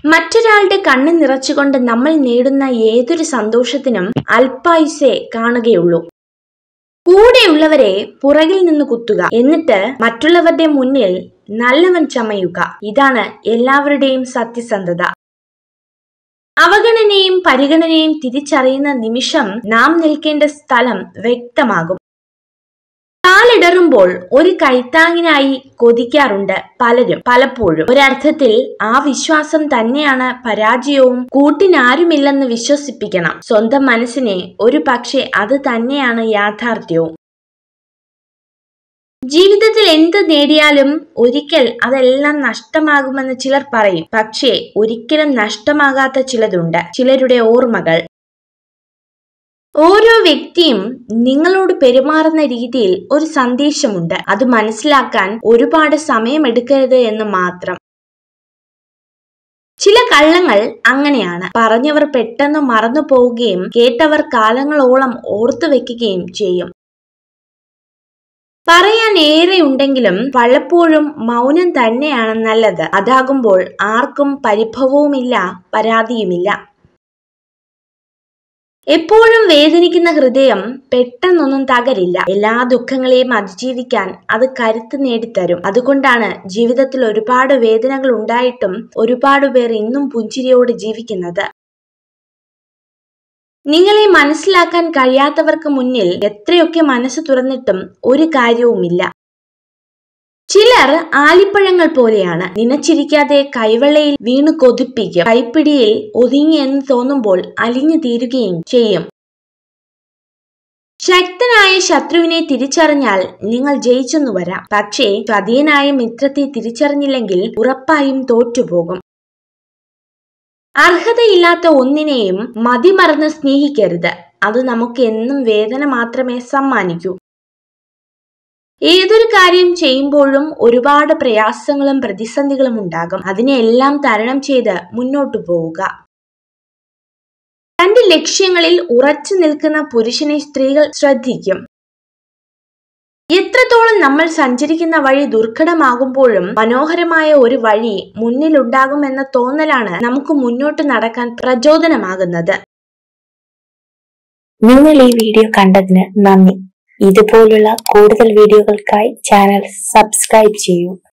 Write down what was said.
മറ്റൊരാളുടെ കണ്ണ് നിറച്ചുകൊണ്ട് നമ്മൾ നേടുന്ന ഏതൊരു സന്തോഷത്തിനും അല്പായുസേ കാണുകയുള്ളൂ കൂടെയുള്ളവരെ പുറകിൽ നിന്ന് കുത്തുക എന്നിട്ട് മറ്റുള്ളവരുടെ മുന്നിൽ നല്ലവൻ ചമയുക ഇതാണ് എല്ലാവരുടെയും സത്യസന്ധത അവഗണനയും പരിഗണനയും തിരിച്ചറിയുന്ന നിമിഷം നാം നിൽക്കേണ്ട സ്ഥലം വ്യക്തമാകും കാലിടറുമ്പോൾ ഒരു കൈത്താങ്ങിനായി കൊതിക്കാറുണ്ട് പലരും പലപ്പോഴും ഒരർത്ഥത്തിൽ ആ വിശ്വാസം തന്നെയാണ് പരാജയവും കൂട്ടിനാരുമില്ലെന്ന് വിശ്വസിപ്പിക്കണം സ്വന്തം മനസ്സിനെ ഒരു പക്ഷേ അത് തന്നെയാണ് യാഥാർത്ഥ്യവും ജീവിതത്തിൽ എന്ത് നേടിയാലും ഒരിക്കൽ അതെല്ലാം നഷ്ടമാകുമെന്ന് ചിലർ പറയും പക്ഷേ ഒരിക്കലും നഷ്ടമാകാത്ത ചിലതുണ്ട് ചിലരുടെ ഓർമ്മകൾ ഓരോ വ്യക്തിയും നിങ്ങളോട് പെരുമാറുന്ന രീതിയിൽ ഒരു സന്ദേശമുണ്ട് അത് മനസ്സിലാക്കാൻ ഒരുപാട് സമയമെടുക്കരുത് എന്ന് മാത്രം ചില കള്ളങ്ങൾ അങ്ങനെയാണ് പറഞ്ഞവർ പെട്ടെന്ന് മറന്നു പോവുകയും കേട്ടവർ കാലങ്ങളോളം ഓർത്തു വെക്കുകയും ചെയ്യും പറയാൻ ഏറെ ഉണ്ടെങ്കിലും പലപ്പോഴും മൗനം തന്നെയാണ് നല്ലത് അതാകുമ്പോൾ ആർക്കും പരിഭവവുമില്ല പരാതിയുമില്ല എപ്പോഴും വേദനിക്കുന്ന ഹൃദയം പെട്ടെന്നൊന്നും തകരില്ല എല്ലാ ദുഃഖങ്ങളെയും അതിജീവിക്കാൻ അത് കരുത്ത് നേടിത്തരും അതുകൊണ്ടാണ് ജീവിതത്തിൽ ഒരുപാട് വേദനകൾ ഉണ്ടായിട്ടും ഒരുപാട് പേർ ഇന്നും പുഞ്ചിരിയോട് ജീവിക്കുന്നത് നിങ്ങളെ മനസ്സിലാക്കാൻ കഴിയാത്തവർക്ക് മുന്നിൽ എത്രയൊക്കെ മനസ്സ് തുറന്നിട്ടും ഒരു കാര്യവുമില്ല ചിലർ ആലിപ്പഴങ്ങൾ പോലെയാണ് നനച്ചിരിക്കാതെ കൈവെള്ളയിൽ വീണു കൊതിപ്പിക്കും കൈപ്പിടിയിൽ ഒതുങ്ങി എന്ന് തോന്നുമ്പോൾ അലിഞ്ഞു തീരുകയും ചെയ്യും ശക്തനായ ശത്രുവിനെ തിരിച്ചറിഞ്ഞാൽ നിങ്ങൾ ജയിച്ചെന്നു വരാം പക്ഷേ ചതിയനായ മിത്രത്തെ തിരിച്ചറിഞ്ഞില്ലെങ്കിൽ ഉറപ്പായും തോറ്റുപോകും അർഹതയില്ലാത്ത ഒന്നിനെയും മതിമറന്ന് സ്നേഹിക്കരുത് അത് നമുക്ക് എന്നും വേദന മാത്രമേ സമ്മാനിക്കൂ ഏതൊരു കാര്യം ചെയ്യുമ്പോഴും ഒരുപാട് പ്രയാസങ്ങളും പ്രതിസന്ധികളും ഉണ്ടാകും അതിനെല്ലാം തരണം ചെയ്ത് മുന്നോട്ടു പോവുക തന്റെ ലക്ഷ്യങ്ങളിൽ ഉറച്ചു നിൽക്കുന്ന പുരുഷനെ സ്ത്രീകൾ ശ്രദ്ധിക്കും എത്രത്തോളം നമ്മൾ സഞ്ചരിക്കുന്ന വഴി ദുർഘടമാകുമ്പോഴും മനോഹരമായ ഒരു വഴി മുന്നിലുണ്ടാകുമെന്ന തോന്നലാണ് നമുക്ക് മുന്നോട്ട് നടക്കാൻ പ്രചോദനമാകുന്നത് നിങ്ങൾ ഈ വീഡിയോ കണ്ടതിന് നന്ദി ഇതുപോലുള്ള കൂടുതൽ വീഡിയോകൾക്കായി ചാനൽ സബ്സ്ക്രൈബ് ചെയ്യൂ